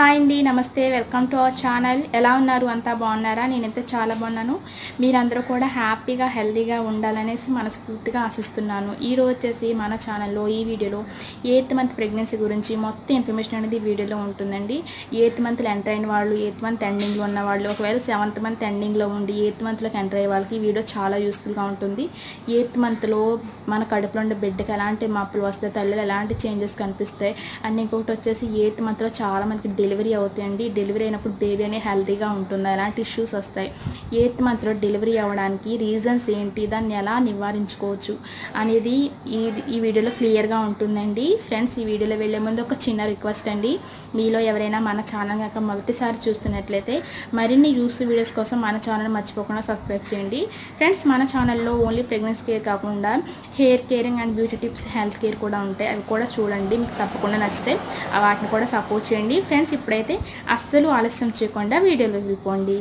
hi అండి నమస్తే welcome to our channel ఎలా ఉన్నారు అంతా బాగున్నారా నేనైతే చాలా బాగున్నాను మీరందరూ కూడా హ్యాపీగా హెల్తీగా ఉండాలనేసి మనస్ఫూర్తిగా ఆశిస్తున్నాను ఈ రోజు వచ్చేసి మన ఛానల్లో ఈ వీడియోలో ఎయిత్ మంత్ ప్రెగ్నెన్సీ గురించి మొత్తం ఇన్ఫర్మేషన్ అనేది ఈ వీడియోలో ఉంటుందండి ఎయిత్ మంత్లో ఎంటర్ అయిన వాళ్ళు ఎయిత్ మంత్ ఎండింగ్లో ఉన్న వాళ్ళు ఒకవేళ సెవెంత్ మంత్ ఎండింగ్లో ఉండి ఎయిత్ మంత్లోకి ఎంటర్ అయ్యే వాళ్ళకి ఈ వీడియో చాలా యూస్ఫుల్గా ఉంటుంది ఎయిత్ మంత్లో మన కడుపులో ఉండే బిడ్డకి ఎలాంటి మార్పులు వస్తాయి తల్లిలో ఎలాంటి చేంజెస్ కనిపిస్తాయి అండ్ ఇంకొకటి వచ్చేసి ఎయిత్ మంత్లో చాలా మందికి డెలివరీ అవుతాయండి డెలివరీ అయినప్పుడు బేబీ అనేది హెల్తీగా ఉంటుంది ఎలాంటి ఇష్యూస్ వస్తాయి ఎయిత్ మంత్లో డెలివరీ అవ్వడానికి రీజన్స్ ఏంటి దాన్ని ఎలా నివారించుకోవచ్చు అనేది ఈ ఈ వీడియోలో క్లియర్గా ఉంటుందండి ఫ్రెండ్స్ ఈ వీడియోలో వెళ్ళే ముందు ఒక చిన్న రిక్వెస్ట్ అండి మీలో ఎవరైనా మన ఛానల్ కనుక మొదటిసారి చూస్తున్నట్లయితే మరిన్ని యూస్ వీడియోస్ కోసం మన ఛానల్ మర్చిపోకుండా సబ్స్క్రైబ్ చేయండి ఫ్రెండ్స్ మన ఛానల్లో ఓన్లీ ప్రెగ్నెన్సీ కేర్ కాకుండా hair caring and beauty tips health care కూడా ఉంటాయి అవి కూడా చూడండి మీకు తప్పకుండా నచ్చితే ఆ వాటిని కూడా సపోర్ట్ చేయండి ఫ్రెండ్స్ ఇప్పుడైతే అస్సలు ఆలస్యం చేయకుండా వీడియోలో వెళ్ళిపోండి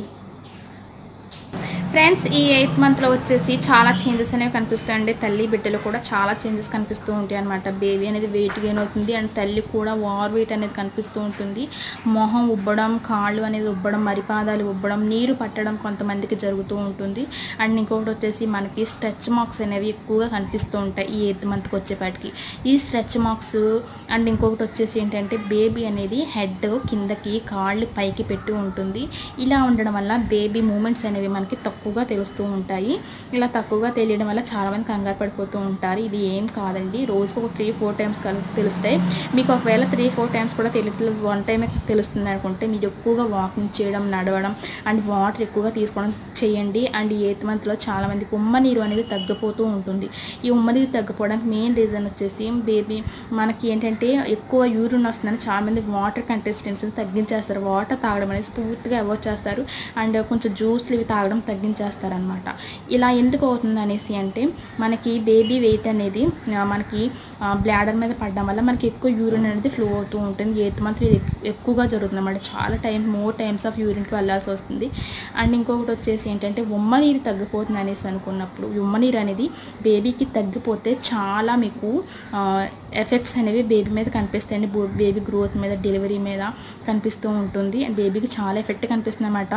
ఫ్రెండ్స్ ఈ ఎయిత్ మంత్లో వచ్చేసి చాలా చేంజెస్ అనేవి కనిపిస్తాయండి తల్లి బిడ్డలు కూడా చాలా చేంజెస్ కనిపిస్తూ ఉంటాయి అనమాట బేబీ అనేది వెయిట్ గెయిన్ అవుతుంది అండ్ తల్లి కూడా ఓవర్ వెయిట్ అనేది కనిపిస్తూ ఉంటుంది మొహం ఉబ్బడం కాళ్ళు అనేది ఉబ్బడం మరిపాదాలు ఉబ్బడం నీరు పట్టడం కొంతమందికి జరుగుతూ ఉంటుంది అండ్ ఇంకొకటి వచ్చేసి మనకి స్ట్రెచ్ మార్క్స్ అనేవి ఎక్కువగా కనిపిస్తూ ఉంటాయి ఈ ఎయిత్ మంత్కి వచ్చేపాటికి ఈ స్ట్రెచ్ మార్క్స్ అండ్ ఇంకొకటి వచ్చేసి ఏంటంటే బేబీ అనేది హెడ్ కిందకి కాళ్ళు పైకి పెట్టి ఉంటుంది ఇలా ఉండడం వల్ల బేబీ మూమెంట్స్ అనేవి మనకి తక్కువగా తెలుస్తూ ఉంటాయి ఇలా తక్కువగా తెలియడం వల్ల చాలామంది కంగారు పడిపోతూ ఉంటారు ఇది ఏం కాదండి రోజుకు ఒక త్రీ ఫోర్ టైమ్స్ కలిసి తెలుస్తాయి మీకు ఒకవేళ త్రీ ఫోర్ టైమ్స్ కూడా తెలియదు వన్ టైమే తెలుస్తుంది అనుకుంటే మీరు ఎక్కువగా వాకింగ్ చేయడం నడవడం అండ్ వాటర్ ఎక్కువగా తీసుకోవడం చేయండి అండ్ ఎయిత్ మంత్లో చాలామందికి ఉమ్మ నీరు అనేది తగ్గిపోతూ ఉంటుంది ఈ ఉమ్మ నీరు తగ్గిపోవడానికి మెయిన్ రీజన్ వచ్చేసి బేబీ మనకి ఏంటంటే ఎక్కువ యూరిన్ వస్తుందని చాలామంది వాటర్ కంటెస్టెన్సీని తగ్గించేస్తారు వాటర్ తాగడం అనేది పూర్తిగా అవాయిడ్ చేస్తారు అండ్ కొంచెం జ్యూస్లు ఇవి తాగడం తగ్గించేస్తారనమాట ఇలా ఎందుకు అవుతుంది అనేసి అంటే మనకి బేబీ వెయిట్ అనేది ఆ, మనకి బ్లాడర్ మీద పడడం వల్ల మనకి ఎక్కువ యూరిన్ అనేది ఫ్లో అవుతూ ఉంటుంది ఎయిత్ మంత్ ఇది ఎక్కువగా జరుగుతుంది అన్నమాట చాలా టైం మోర్ టైమ్స్ ఆఫ్ యూరిన్కి వెళ్ళాల్సి వస్తుంది అండ్ ఇంకొకటి వచ్చేసి ఏంటంటే ఉమ్మ నీరు తగ్గిపోతుంది అనేసి అనుకున్నప్పుడు ఉమ్మ నీరు అనేది బేబీకి తగ్గిపోతే చాలా మీకు ఎఫెక్ట్స్ అనేవి బేబీ మీద కనిపిస్తాయండి బేబీ గ్రోత్ మీద డెలివరీ మీద కనిపిస్తూ ఉంటుంది అండ్ బేబీకి చాలా ఎఫెక్ట్ కనిపిస్తుంది అనమాట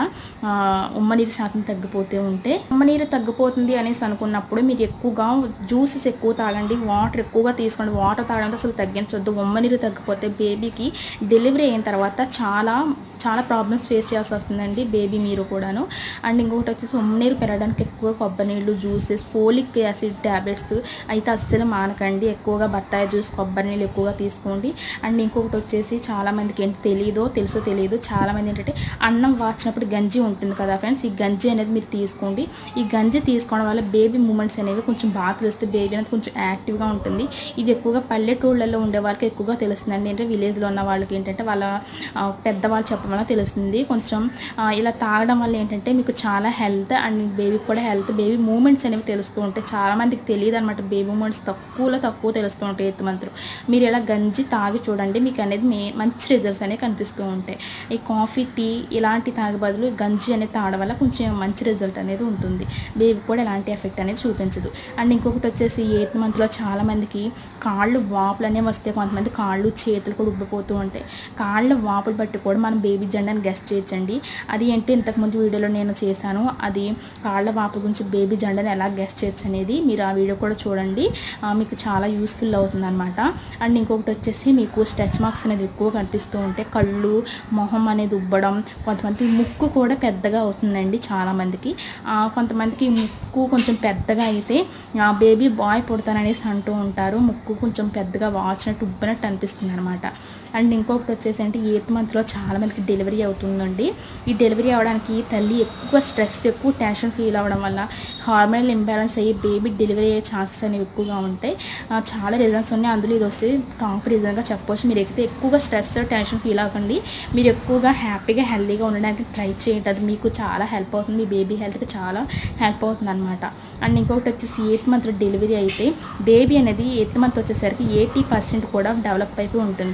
ఉమ్మ నీరు శాతం తగ్గిపోతే ఉంటే ఉమ్మ నీరు తగ్గిపోతుంది అనేసి అనుకున్నప్పుడు మీరు ఎక్కువగా జ్యూసెస్ ఎక్కువ తాగండి వాటర్ ఎక్కువగా తీసుకోండి వాటర్ తాగడం అసలు తగ్గించొద్దు ఉమ్మ నీరు తగ్గిపోతే బేబీకి డెలివరీ అయిన తర్వాత చాలా చాలా ప్రాబ్లమ్స్ ఫేస్ చేయాల్సి వస్తుందండి బేబీ మీరు కూడాను అండ్ ఇంకొకటి వచ్చేసి ఉమ్మ నీరు పెరగడానికి ఎక్కువ కొబ్బరి నీళ్ళు జ్యూసెస్ ఫోలిక్ యాసిడ్ ట్యాబ్లెట్స్ అయితే అస్సలు మానకండి ఎక్కువగా బత్తాయి జ్యూస్ కొబ్బరి నీళ్ళు ఎక్కువగా తీసుకోండి అండ్ ఇంకొకటి వచ్చేసి చాలామందికి ఏంటి తెలియదో తెలుసో తెలియదు చాలామంది ఏంటంటే అన్నం వాచినప్పుడు గంజి ఉంటుంది కదా ఫ్రెండ్స్ ఈ గంజి అనేది మీరు తీసుకోండి ఈ గంజి తీసుకోవడం వల్ల బేబీ మూమెంట్స్ అనేవి కొంచెం బాగా తెలుస్తాయి బేబీ అనేది కొంచెం యాక్టివ్గా ఉంటుంది ఇది ఎక్కువగా పల్లెటూళ్ళలో ఉండే వాళ్ళకి ఎక్కువగా తెలుస్తుందండి అంటే విలేజ్లో ఉన్న వాళ్ళకి ఏంటంటే వాళ్ళ ఆ, పెద్దవాళ్ళు చెప్పడం వల్ల తెలుస్తుంది కొంచెం ఆ, ఇలా తాగడం వల్ల ఏంటంటే మీకు చాలా హెల్త్ అండ్ బేబీకి కూడా హెల్త్ బేబీ మూమెంట్స్ అనేవి తెలుస్తూ ఉంటాయి చాలా మందికి తెలియదు అనమాట బేబీ మూమెంట్స్ తక్కువలో తక్కువ తెలుస్తూ ఉంటాయి ఎయిత్ మంత్లో మీరు ఇలా గంజి తాగి చూడండి మీకు అనేది మే మంచి రిజల్ట్స్ అనేవి కనిపిస్తూ ఉంటాయి ఈ కాఫీ టీ ఇలాంటి తాగే బదులు గంజి అనేది తాగడం వల్ల కొంచెం మంచి రిజల్ట్ అనేది ఉంటుంది బేబీ కూడా ఎలాంటి ఎఫెక్ట్ అనేది చూపించదు అండ్ ఇంకొకటి వచ్చేసి ఎయిత్ మంత్లో చాలా మందికి కాళ్ళు వాపులు అనేవి వస్తాయి కొంతమంది కాళ్ళు చేతులు కూడా ఉబ్బిపోతూ ఉంటాయి కాళ్ళ వాపులు బట్టి కూడా మనం బేబీ జెండాని గెస్ట్ చేయొచ్చండి అది ఏంటి ఇంతకుముందు వీడియోలో నేను చేశాను అది కాళ్ళ వాపుల గురించి బేబీ జెండాని ఎలా గెస్ట్ చేయొచ్చు అనేది మీరు ఆ వీడియో కూడా చూడండి ఆ, మీకు చాలా యూస్ఫుల్ అవుతుంది అనమాట అండ్ ఇంకొకటి వచ్చేసి మీకు స్ట్రెచ్ మార్క్స్ అనేది ఎక్కువ కనిపిస్తూ ఉంటాయి కళ్ళు మొహం అనేది ఉబ్బడం కొంతమంది ముక్కు కూడా పెద్దగా అవుతుందండి చాలామందికి ఆ, కొంతమందికి ముక్కు కొంచెం పెద్దగా అయితే బేబీ బాయ్ పుడతాననేసి అంటూ ఉంటారు ముక్కు కొంచెం పెద్దగా వాచినట్టు ఉబ్బినట్టు అనిపిస్తుంది అనమాట అండ్ ఇంకొకటి వచ్చేసి అంటే ఎయిత్ మంత్లో చాలా మందికి డెలివరీ అవుతుందండి ఈ డెలివరీ అవ్వడానికి తల్లి ఎక్కువ స్ట్రెస్ ఎక్కువ టెన్షన్ ఫీల్ అవ్వడం వల్ల హార్మోనల్ ఇంబ్యాలెన్స్ అయ్యి బేబీ డెలివరీ అయ్యే ఛాన్సెస్ అనేవి ఎక్కువగా ఉంటాయి ఆ, చాలా రీజన్స్ ఉన్నాయి అందులో ఇది వచ్చి టాప్ రీజన్గా చెప్పవచ్చు మీరు ఎక్కితే ఎక్కువగా స్ట్రెస్ టెన్షన్ ఫీల్ అవ్వకండి మీరు ఎక్కువగా హ్యాపీగా హెల్తీగా ఉండడానికి ట్రై చేయండి అది మీకు చాలా హెల్ప్ అవుతుంది మీ బేబీ హెల్త్కి చాలా హెల్ప్ అవుతుంది అనమాట అండ్ ఇంకొకటి వచ్చేసి ఎయిత్ మంత్ డెలివరీ అయితే బేబీ అనేది ఎయిత్ మంత్ వచ్చేసరికి ఎయిటీ పర్సెంట్ కూడా డెవలప్ అయిపోయి ఉంటుంది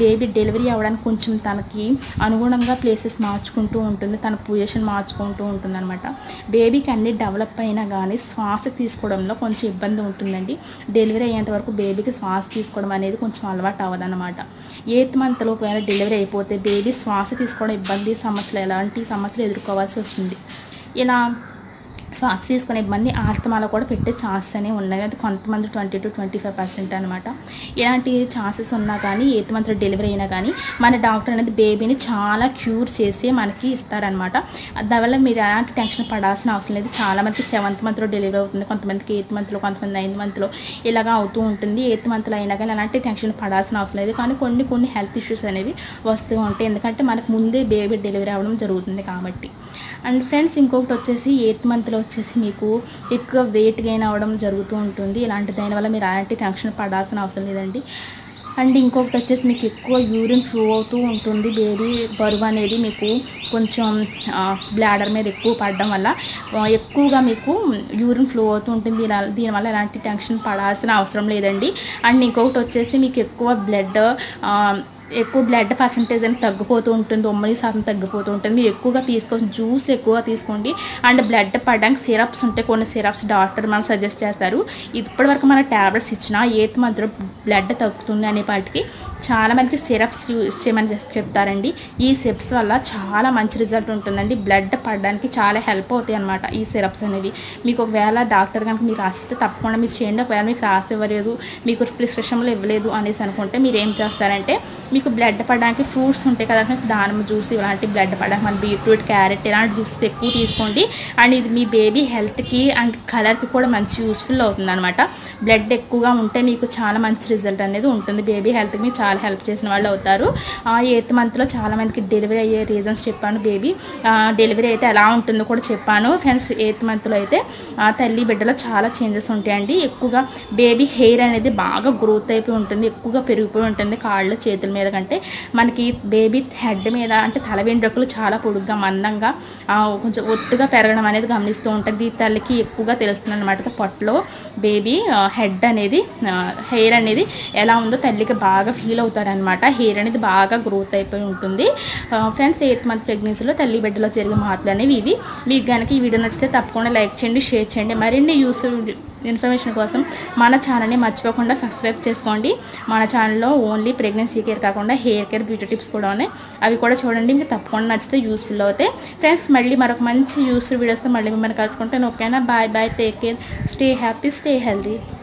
బేబీ డెలివరీ అవ్వడానికి కొంచెం తనకి అనుగుణంగా ప్లేసెస్ మార్చుకుంటూ ఉంటుంది తన పొజిషన్ మార్చుకుంటూ ఉంటుంది అనమాట బేబీకి అన్ని డెవలప్ అయినా కానీ శ్వాస తీసుకోవడంలో కొంచెం ఇబ్బంది ఉంటుందండి డెలివరీ అయ్యేంత వరకు బేబీకి శ్వాస తీసుకోవడం అనేది కొంచెం అలవాటు అవ్వదన్నమాట ఎయిత్ మంత్లో ఒకవేళ డెలివరీ అయిపోతే బేబీ శ్వాస తీసుకోవడం ఇబ్బంది సమస్యలు ఎలాంటి సమస్యలు ఎదుర్కోవాల్సి వస్తుంది ఇలా శ్వాస తీసుకునే ఇబ్బంది ఆస్తమాలో కూడా పెట్టే ఛాన్సెస్ అనేవి ఉన్నాయి అది కొంతమంది twenty two twenty five percent అనమాట ఇలాంటి ఛాన్సెస్ ఉన్నా కానీ ఎయిత్ మంత్ డెలివరీ అయినా కానీ మన డాక్టర్ అనేది బేబీని చాలా క్యూర్ చేసి మనకి ఇస్తారనమాట దానివల్ల మీరు ఎలాంటి టెన్షన్ పడాల్సిన అవసరం లేదు చాలా మందికి సెవెంత్ మంత్లో డెలివరీ అవుతుంది కొంతమందికి ఎయిత్ మంత్లో కొంతమంది నైన్త్ మంత్లో ఇలాగా అవుతూ ఉంటుంది ఎయిత్ మంత్లో అయినా కానీ ఎలాంటి టెన్షన్ పడాల్సిన అవసరం లేదు కానీ కొన్ని కొన్ని హెల్త్ ఇష్యూస్ అనేవి వస్తూ ఉంటాయి ఎందుకంటే మనకు ముందే బేబీ డెలివరీ అవ్వడం జరుగుతుంది కాబట్టి అండ్ ఫ్రెండ్స్ ఇంకొకటి వచ్చేసి ఎయిత్ మంత్లో వచ్చేసి మీకు ఎక్కువ వెయిట్ గెయిన్ అవ్వడం జరుగుతూ ఉంటుంది ఇలాంటి దానివల్ల మీరు అలాంటి టెన్షన్ పడాల్సిన అవసరం లేదండి అండ్ ఇంకొకటి వచ్చేసి మీకు ఎక్కువ యూరిన్ ఫ్లో అవుతూ ఉంటుంది బేబీ బరువు అనేది మీకు కొంచెం బ్లాడర్ మీద ఎక్కువ పడడం వల్ల ఆ, ఎక్కువగా మీకు యూరిన్ ఫ్లో అవుతూ ఉంటుంది దీని దీనివల్ల ఎలాంటి టెన్షన్ పడాల్సిన అవసరం లేదండి అండ్ ఇంకొకటి వచ్చేసి మీకు ఎక్కువ బ్లడ్ ఎక్కువ బ్లడ్ పర్సంటేజ్ అనేది తగ్గిపోతూ ఉంటుంది ఒమ్మడి శాతం తగ్గిపోతూ ఉంటుంది మీరు ఎక్కువగా తీసుకోండి జ్యూస్ ఎక్కువగా తీసుకోండి అండ్ బ్లడ్ పడడానికి సిరప్స్ ఉంటాయి కొన్ని సిరప్స్ డాక్టర్ మనకు సజెస్ట్ చేస్తారు ఇప్పటివరకు మన ట్యాబ్లెట్స్ ఇచ్చినా ఏత్ మధ్యలో బ్లడ్ తగ్గుతుంది అనే వాటికి చాలా మందికి సిరప్స్ యూజ్ చేయమని చెప్- చెప్తారండి ఈ సిరప్స్ వల్ల చాలా మంచి రిజల్ట్ ఉంటుందండి బ్లడ్ పడడానికి చాలా హెల్ప్ అవుతాయి అనమాట ఈ సిరప్స్ అనేవి మీకు ఒకవేళ డాక్టర్ కనుక మీకు రాసిస్తే తప్పకుండా మీరు చేయండి ఒకవేళ మీకు రాసి ఇవ్వలేదు మీకు ప్రిస్క్రిప్షన్లో ఇవ్వలేదు అనేసి అనుకుంటే మీరు ఏం చేస్తారంటే మీకు బ్లడ్ పడడానికి ఫ్రూట్స్ ఉంటాయి కదా ఫ్రెండ్స్ దానిమ్మ జ్యూస్ ఇలాంటి బ్లడ్ పడడానికి మన బీట్రూట్ క్యారెట్ ఇలాంటి జ్యూసెస్ ఎక్కువ తీసుకోండి అండ్ ఇది మీ బేబీ హెల్త్కి అండ్ కలర్కి కూడా మంచి యూస్ఫుల్ అవుతుంది అనమాట బ్లడ్ ఎక్కువగా ఉంటే మీకు చాలా మంచి రిజల్ట్ అనేది ఉంటుంది బేబీ హెల్త్కి మీకు చాలా హెల్ప్ చేసిన వాళ్ళు అవుతారు ఎయిత్ మంత్లో చాలా మందికి డెలివరీ అయ్యే రీజన్స్ చెప్పాను బేబీ డెలివరీ అయితే ఎలా ఉంటుందో కూడా చెప్పాను ఫ్రెండ్స్ ఎయిత్ మంత్లో అయితే ఆ, తల్లి బిడ్డలో చాలా చేంజెస్ ఉంటాయండి ఎక్కువగా బేబీ హెయిర్ అనేది బాగా గ్రోత్ అయిపోయి ఉంటుంది ఎక్కువగా పెరిగిపోయి ఉంటుంది కాళ్ళ చేతుల మీద కంటే మనకి బేబీ హెడ్ మీద అంటే తల వెంట్రుకలు చాలా పొడుగ్గా మందంగా ఆ, కొంచెం ఒత్తుగా పెరగడం అనేది గమనిస్తూ ఉంటుంది ఈ తల్లికి ఎక్కువగా తెలుస్తుంది అనమాట పొట్టలో బేబీ హెడ్ అనేది హెయిర్ అనేది ఎలా ఉందో తల్లికి బాగా ఫీల్ అవుతారనమాట హెయిర్ అనేది బాగా గ్రోత్ అయిపోయి ఉంటుంది ఫ్రెండ్స్ ఎయిత్ మంత్ ప్రెగ్నెన్సీలో తల్లి బిడ్డలో జరిగే మార్పులు అనేవి ఇవి మీకు కనుక ఈ వీడియో నచ్చితే తప్పకుండా లైక్ చేయండి షేర్ చేయండి మరిన్ని యూస్ఫుల్ ఇన్ఫర్మేషన్ కోసం మన ఛానల్ని మర్చిపోకుండా సబ్స్క్రైబ్ చేసుకోండి మన ఛానల్లో ఓన్లీ ప్రెగ్నెన్సీ కేర్ కాకుండా హెయిర్ కేర్ బ్యూటీ టిప్స్ కూడా ఉన్నాయి అవి కూడా చూడండి మీకు తప్పకుండా నచ్చితే యూస్ఫుల్ అవుతాయి ఫ్రెండ్స్ మళ్ళీ మరొక మంచి యూస్ఫుల్ వీడియోస్తో మళ్ళీ మిమ్మల్ని కలుసుకుంటాను ఓకేనా bye bye take care stay happy stay healthy